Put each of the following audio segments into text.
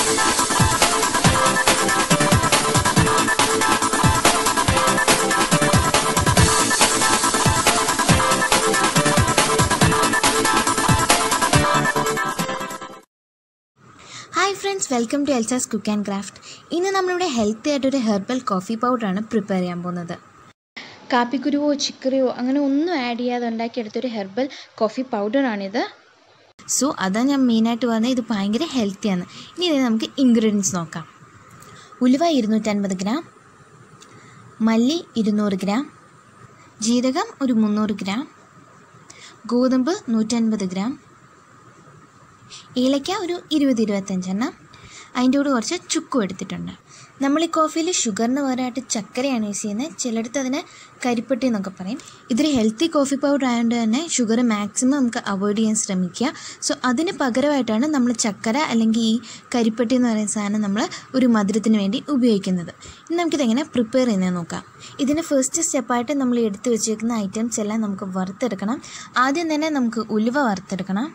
hi friends welcome to Elsa's cook and craft ഇന്ന് നമ്മളിവിടെ healthy ആയിട്ടൊരു ഹെർബൽ കോഫി പൗഡറാണ് പ്രിപ്പയർ ചെയ്യാൻ പോകുന്നത് കാപ്പിക്കുരുവോ ചിക്കറിയോ അങ്ങനെ ഒന്നും ആഡ് ചെയ്യാതെ ഉണ്ടാക്കിയെടുത്തൊരു ഹെർബൽ കോഫി പൗഡറാണിത് സോ അതാണ് ഞാൻ മെയിനായിട്ട് പറഞ്ഞത് ഇത് ഭയങ്കര ഹെൽത്തിയാണ് ഇനി ഇത് നമുക്ക് ഇൻഗ്രീഡിയൻസ് നോക്കാം ഉലുവ ഇരുന്നൂറ്റൻപത് ഗ്രാം മല്ലി ഇരുന്നൂറ് ഗ്രാം ജീരകം ഒരു മുന്നൂറ് ഗ്രാം ഗോതമ്പ് നൂറ്റൻപത് ഗ്രാം ഏലയ്ക്ക ഒരു ഇരുപത് ഇരുപത്തഞ്ചെണ്ണം അതിൻ്റെ കൂടെ കുറച്ച് ചുക്കും എടുത്തിട്ടുണ്ട് നമ്മൾ ഈ കോഫിയിൽ ഷുഗറിന് പകരമായിട്ട് ചക്കരയാണ് യൂസ് ചെയ്യുന്നത് ചിലടത്ത് അതിനെ കരിപ്പെട്ടി എന്നൊക്കെ പറയും ഇതൊരു ഹെൽത്തി കോഫി പൗഡർ ആയതുകൊണ്ട് തന്നെ ഷുഗർ മാക്സിമം നമുക്ക് അവോയ്ഡ് ചെയ്യാൻ ശ്രമിക്കുക സോ അതിന് പകരമായിട്ടാണ് നമ്മൾ ചക്കര അല്ലെങ്കിൽ ഈ കരിപ്പെട്ടി എന്ന് പറയുന്ന സാധനം നമ്മൾ ഒരു മധുരത്തിന് വേണ്ടി ഉപയോഗിക്കുന്നത് ഇനി നമുക്കിതെങ്ങനെ പ്രിപ്പയർ ചെയ്യുന്നത് നോക്കാം ഇതിന് ഫസ്റ്റ് സ്റ്റെപ്പായിട്ട് നമ്മൾ എടുത്തു വെച്ചേക്കുന്ന ഐറ്റംസ് എല്ലാം നമുക്ക് വറുത്തെടുക്കണം ആദ്യം തന്നെ നമുക്ക് ഉലുവ വറുത്തെടുക്കണം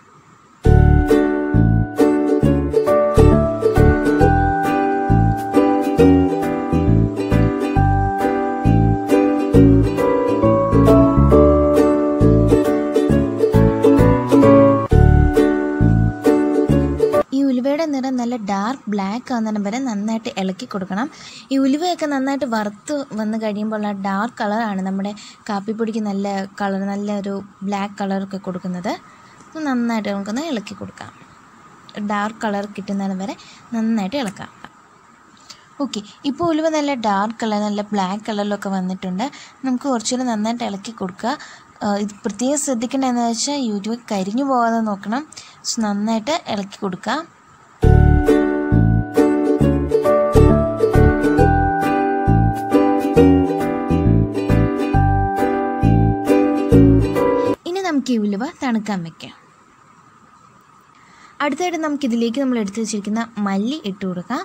ഈ ഉലുവയുടെ നിറം നല്ല ഡാർക്ക് ബ്ലാക്ക് ആകുന്നതിന് വരെ നന്നായിട്ട് ഇളക്കി കൊടുക്കണം ഈ ഉലുവയൊക്കെ നന്നായിട്ട് വറുത്ത് വന്ന് കഴിയുമ്പോൾ ആ ഡാർക്ക് കളറാണ് നമ്മുടെ കാപ്പിപ്പൊടിക്ക് നല്ല കളർ നല്ല ഒരു ബ്ലാക്ക് കളറൊക്കെ കൊടുക്കുന്നത് അപ്പോൾ നന്നായിട്ട് നമുക്കൊന്ന് ഇളക്കി കൊടുക്കാം ഡാർക്ക് കളർ കിട്ടുന്നതിന് വരെ നന്നായിട്ട് ഇളക്കാം ഓക്കെ ഇപ്പോൾ ഉലുവ നല്ല ഡാർക്ക് കളർ നല്ല ബ്ലാക്ക് കളറിലൊക്കെ വന്നിട്ടുണ്ട് നമുക്ക് കുറച്ചുകൂടി നന്നായിട്ട് ഇളക്കി കൊടുക്കുക ആ, ഇത് പ്രത്യേകം ശ്രദ്ധിക്കേണ്ടത് എന്താണെന്ന് വെച്ചാൽ യൂട്യൂബ് കരിഞ്ഞു പോകാതെ നോക്കണം സോ നന്നായിട്ട് ഇളക്കി കൊടുക്കുക ഇനി നമുക്ക് ഈ ഉലുവ തണുക്കാൻ വെക്കാം അടുത്തായിട്ട് നമുക്കിതിലേക്ക് നമ്മൾ എടുത്തു വെച്ചിരിക്കുന്ന മല്ലി ഇട്ട് കൊടുക്കാം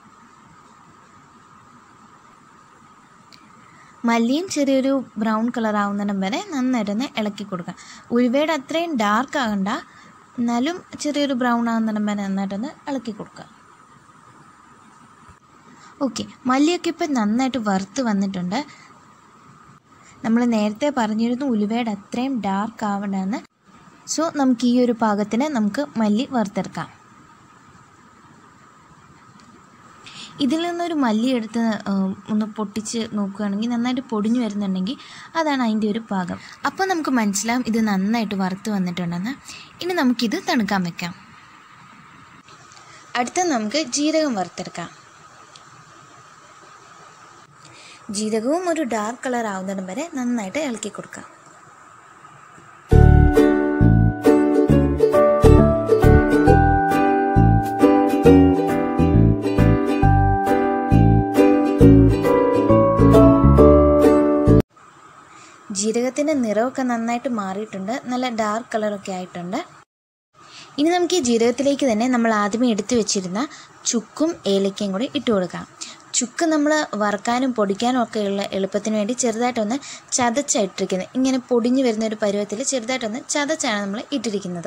മല്ലിയും ചെറിയൊരു ബ്രൗൺ കളർ ആവുന്നിടം വരെ നന്നായിട്ടൊന്ന് ഇളക്കി കൊടുക്കാം ഉലുവയുടെ അത്രയും ഡാർക്ക് ആകണ്ട എന്നാലും ചെറിയൊരു ബ്രൗൺ ആകുന്നിടം വരെ നന്നായിട്ടൊന്ന് ഇളക്കി കൊടുക്കുക ഓക്കെ മല്ലിയൊക്കെ ഇപ്പം നന്നായിട്ട് വറുത്ത് വന്നിട്ടുണ്ട് നമ്മൾ നേരത്തെ പറഞ്ഞിരുന്നു ഉലുവയുടെ അത്രയും ഡാർക്ക് ആവണമെന്ന് സോ നമുക്ക് ഈ ഒരു പാകത്തിന് നമുക്ക് മല്ലി വറുത്തെടുക്കാം ഇതിൽ നിന്നൊരു മല്ലി എടുത്ത് ഉം, ഒന്ന് പൊട്ടിച്ച് നോക്കുകയാണെങ്കിൽ നന്നായിട്ട് പൊടിഞ്ഞു വരുന്നുണ്ടെങ്കിൽ അതാണ് അതിൻ്റെ ഒരു പാകം അപ്പോൾ നമുക്ക് മനസ്സിലാവും ഇത് നന്നായിട്ട് വറുത്ത് വന്നിട്ടുണ്ടെന്ന് ഇനി നമുക്കിത് തണുക്കാൻ വെക്കാം അടുത്ത നമുക്ക് ജീരകം വറുത്തെടുക്കാം ജീരകവും ഒരു ഡാർക്ക് കളർ ആവുന്നിടം വരെ നന്നായിട്ട് ഇളക്കി കൊടുക്കാം ജീരകത്തിൻ്റെ നിറമൊക്കെ നന്നായിട്ട് മാറിയിട്ടുണ്ട് നല്ല ഡാർക്ക് കളറൊക്കെ ആയിട്ടുണ്ട് ഇനി നമുക്ക് ഈ ജീരകത്തിലേക്ക് തന്നെ നമ്മൾ ആദ്യമേ എടുത്തു വെച്ചിരുന്ന ചുക്കും ഏലക്കയും കൂടി ഇട്ട് കൊടുക്കാം ചുക്ക് നമ്മൾ വറുക്കാനും പൊടിക്കാനും ഒക്കെ ഉള്ള എളുപ്പത്തിന് വേണ്ടി ചെറുതായിട്ടൊന്ന് ചതച്ചാണ് ഇട്ടിരിക്കുന്നത് ഇങ്ങനെ പൊടിഞ്ഞു വരുന്ന ഒരു പരുവത്തിൽ ചെറുതായിട്ടൊന്ന് ചതച്ചാണ് നമ്മൾ ഇട്ടിരിക്കുന്നത്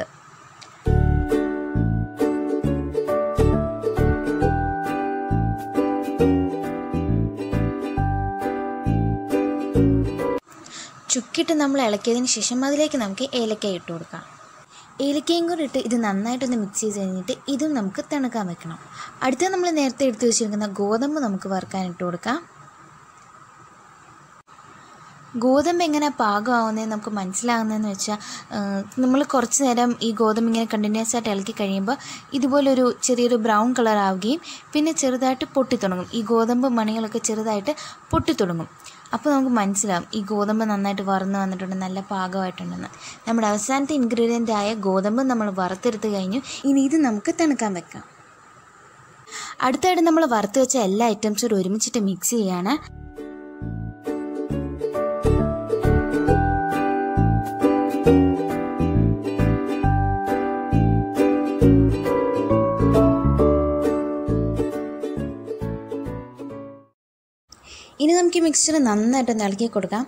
ചുക്കിട്ട് നമ്മൾ ഇളക്കിയതിന് ശേഷം അതിലേക്ക് നമുക്ക് ഏലക്ക ഇട്ട് കൊടുക്കാം ഏലക്കയും കൂടി ഇട്ട് ഇത് നന്നായിട്ടൊന്ന് മിക്സ് ചെയ്ത് കഴിഞ്ഞിട്ട് ഇതും നമുക്ക് തണുക്കാൻ വെക്കണം അടുത്ത നമ്മൾ നേരത്തെ എടുത്ത് വെച്ചിരിക്കുന്ന ഗോതമ്പ് നമുക്ക് വറുക്കാൻ ഇട്ട് കൊടുക്കാം ഗോതമ്പ് എങ്ങനെ പാകമാവുന്നതെന്ന് നമുക്ക് മനസ്സിലാകുന്നതെന്ന് വെച്ചാൽ നമ്മൾ കുറച്ച് നേരം ഈ ഗോതമ്പ് ഇങ്ങനെ കണ്ടിന്യൂസ് ആയിട്ട് ഇളക്കി കഴിയുമ്പോൾ ഇതുപോലൊരു ചെറിയൊരു ബ്രൗൺ കളർ ആവുകയും പിന്നെ ചെറുതായിട്ട് പൊട്ടിത്തുടങ്ങും ഈ ഗോതമ്പ് മണികളൊക്കെ ചെറുതായിട്ട് പൊട്ടിത്തുടങ്ങും അപ്പോൾ നമുക്ക് മനസ്സിലാവും ഈ ഗോതമ്പ് നന്നായിട്ട് വറന്ന് വന്നിട്ടുണ്ട് നല്ല പാകമായിട്ടുണ്ടെന്ന് നമ്മുടെ അവസാനത്തെ ഇൻഗ്രീഡിയൻ്റ് ആയ ഗോതമ്പ് നമ്മൾ വറുത്തെടുത്ത് കഴിഞ്ഞു ഇനി ഇത് നമുക്ക് തണുക്കാൻ വെക്കാം അടുത്തായിട്ട് നമ്മൾ വറുത്ത് വെച്ച എല്ലാ ഐറ്റംസും ഒരുമിച്ചിട്ട് മിക്സ് ചെയ്യാണ് ഇനി നമുക്ക് ഈ മിക്സ്ചർ നന്നായിട്ട് ഇളക്കി കൊടുക്കാം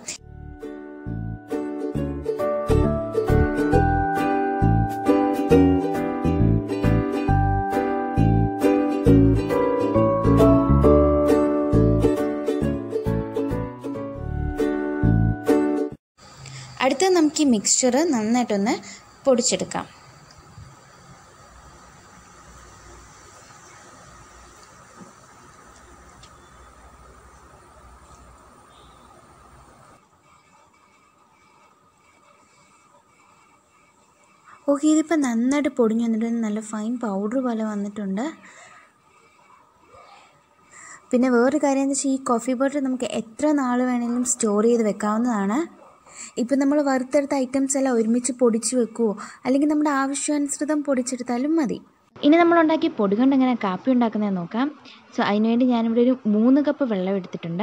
മിക്സ്ചർ നന്നായിട്ടൊന്ന് പൊടിച്ചെടുക്കാം ഓക്കെ ഇതിപ്പോൾ നന്നായിട്ട് പൊടിഞ്ഞു വന്നിട്ട് നല്ല ഫൈൻ പൗഡർ പോലെ വന്നിട്ടുണ്ട് പിന്നെ വേറൊരു കാര്യം എന്ന് വെച്ചാൽ ഈ കോഫി പൗഡർ നമുക്ക് എത്ര നാൾ വേണമെങ്കിലും സ്റ്റോർ ചെയ്ത് വെക്കാവുന്നതാണ് ഇപ്പം നമ്മൾ വറുത്തെടുത്ത ഐറ്റംസ് എല്ലാം ഒരുമിച്ച് പൊടിച്ച് വെക്കുമോ അല്ലെങ്കിൽ നമ്മുടെ ആവശ്യാനുസൃതം പൊടിച്ചെടുത്താലും മതി ഇനി നമ്മൾ ഉണ്ടാക്കിയ പൊടി കൊണ്ട് എങ്ങനെ കാപ്പി ഉണ്ടാക്കുന്നത് നോക്കാം സോ അതിനുവേണ്ടി ഞാനിവിടെ ഒരു മൂന്ന് കപ്പ് വെള്ളം എടുത്തിട്ടുണ്ട്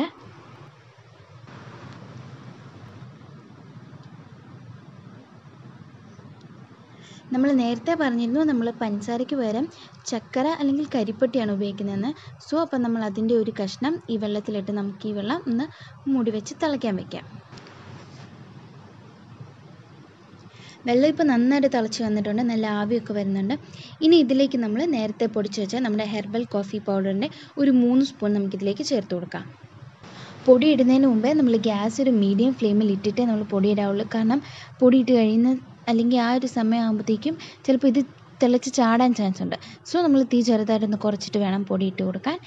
നമ്മൾ നേരത്തെ പറഞ്ഞിരുന്നു നമ്മൾ പഞ്ചസാരയ്ക്ക് പകരം ചക്കര അല്ലെങ്കിൽ കരിപ്പട്ടിയാണ് ഉപയോഗിക്കുന്നതെന്ന് സോ അപ്പം നമ്മൾ അതിൻ്റെ ഒരു കഷ്ണം ഈ വെള്ളത്തിലിട്ട് നമുക്ക് ഈ വെള്ളം ഒന്ന് മൂടി വെച്ച് തിളയ്ക്കാൻ വെക്കാം വെള്ളം ഇപ്പോൾ നന്നായിട്ട് തിളച്ച് വന്നിട്ടുണ്ട് നല്ല ആവിയൊക്കെ വരുന്നുണ്ട് ഇനി ഇതിലേക്ക് നമ്മൾ നേരത്തെ പൊടിച്ച് വെച്ച നമ്മുടെ ഹെർബൽ കോഫി പൗഡറിൻ്റെ ഒരു മൂന്ന് സ്പൂൺ നമുക്കിതിലേക്ക് ചേർത്ത് കൊടുക്കാം പൊടി ഇടുന്നതിന് മുമ്പേ നമ്മൾ ഗ്യാസ് ഒരു മീഡിയം ഫ്ലെയിമിൽ ഇട്ടിട്ടേ നമ്മൾ പൊടി ഇടാവുള്ളൂ കാരണം പൊടി ഇട്ട് കഴിയുന്ന അല്ലെങ്കിൽ ആ ഒരു സമയമാകുമ്പോഴത്തേക്കും ചിലപ്പോൾ ഇത് തിളച്ച് ചാടാൻ ചാൻസ് ഉണ്ട് സോ നമ്മൾ തീ ചെറുതായിട്ടൊന്ന് കുറച്ചിട്ട് വേണം പൊടി ഇട്ട് കൊടുക്കാൻ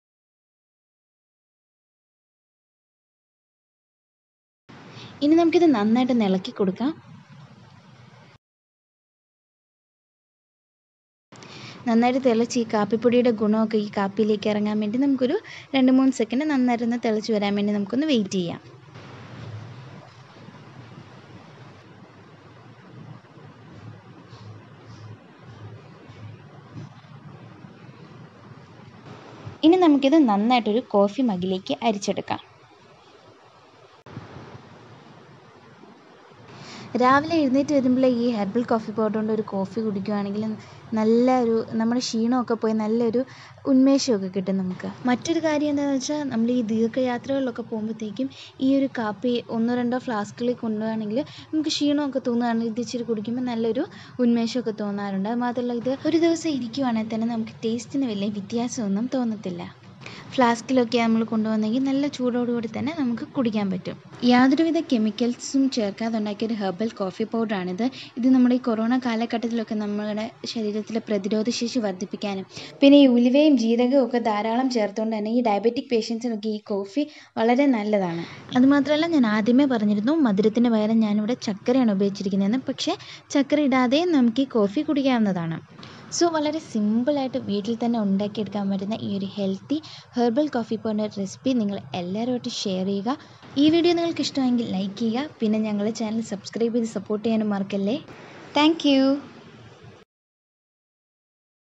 ഇനി നമുക്കിത് നന്നായിട്ട് ഇളക്കി കൊടുക്കാം നന്നായിട്ട് തിളച്ച് ഈ കാപ്പിപ്പൊടിയുടെ ഗുണമൊക്കെ ഈ കാപ്പിയിലേക്ക് ഇറങ്ങാൻ വേണ്ടി നമുക്കൊരു രണ്ട് മൂന്ന് സെക്കൻഡ് നന്നായിട്ടൊന്ന് തിളച്ച് വരാൻ വേണ്ടി നമുക്കൊന്ന് വെയിറ്റ് ചെയ്യാം ഇനി നമുക്കിത് നന്നായിട്ടൊരു കോഫി മഗിലേക്ക് അരിച്ചെടുക്കാം രാവിലെ എഴുന്നേറ്റ് വരുമ്പോൾ ഈ ഹെർബൽ കോഫി പൗഡർ കൊണ്ട് ഒരു കോഫി കുടിക്കുകയാണെങ്കിൽ നല്ല ഒരു നമ്മുടെ ക്ഷീണമൊക്കെ പോയി നല്ലൊരു ഉന്മേഷമൊക്കെ കിട്ടും നമുക്ക് മറ്റൊരു കാര്യം എന്താണെന്ന് വെച്ചാൽ നമ്മൾ ഈ ദീർഘയാത്രകളിലൊക്കെ പോകുമ്പോഴത്തേക്കും ഈ ഒരു കാപ്പി ഒന്നോ രണ്ടോ ഫ്ലാസ്കുകളിൽ കൊണ്ടുപോവുകയാണെങ്കിൽ നമുക്ക് ക്ഷീണമൊക്കെ തോന്നുകയാണെങ്കിൽ ഇത് ഇച്ചിരി കുടിക്കുമ്പോൾ നല്ലൊരു ഉന്മേഷമൊക്കെ തോന്നാറുണ്ട് അത് മാത്രമല്ല ഇത് ഒരു ദിവസം ഇരിക്കുവാണെങ്കിൽ തന്നെ നമുക്ക് ടേസ്റ്റിന് വലിയ വ്യത്യാസമൊന്നും തോന്നത്തില്ല ഫ്ലാസ്കിലൊക്കെ നമ്മൾ കൊണ്ടുവന്നെങ്കിൽ നല്ല ചൂടോടുകൂടി തന്നെ നമുക്ക് കുടിക്കാൻ പറ്റും യാതൊരുവിധ കെമിക്കൽസും ചേർക്കാതെ ഉണ്ടാക്കിയ ഒരു ഹെർബൽ കോഫി പൗഡറാണിത് ഇത് നമ്മുടെ ഈ കൊറോണ കാലഘട്ടത്തിലൊക്കെ നമ്മുടെ ശരീരത്തിലെ പ്രതിരോധശേഷി വർദ്ധിപ്പിക്കാനും പിന്നെ ഈ ഉലുവയും ജീരകവും ഒക്കെ ധാരാളം ചേർത്തുകൊണ്ട് തന്നെ ഈ ഡയബറ്റിക് പേഷ്യൻസിനൊക്കെ ഈ കോഫി വളരെ നല്ലതാണ് അതുമാത്രമല്ല ഞാൻ ആദ്യമേ പറഞ്ഞിരുന്നു മധുരത്തിന് പകരം ഞാനിവിടെ ചക്കരയാണ് ഉപയോഗിച്ചിരിക്കുന്നതെന്ന് പക്ഷേ ചക്കര ഇടാതെ നമുക്ക് ഈ കോഫി കുടിക്കാവുന്നതാണ് സോ വളരെ സിമ്പിളായിട്ട് വീട്ടിൽ തന്നെ ഉണ്ടാക്കിയെടുക്കാൻ പറ്റുന്ന ഈ ഒരു healthy herbal coffee powder recipe നിങ്ങൾ എല്ലാവരുമായിട്ട് ഷെയർ ചെയ്യുക ഈ വീഡിയോ നിങ്ങൾക്ക് ഇഷ്ടമെങ്കിൽ ലൈക്ക് ചെയ്യുക പിന്നെ ഞങ്ങളുടെ ചാനൽ സബ്സ്ക്രൈബ് ചെയ്ത് സപ്പോർട്ട് ചെയ്യാനും മറക്കല്ലേ താങ്ക്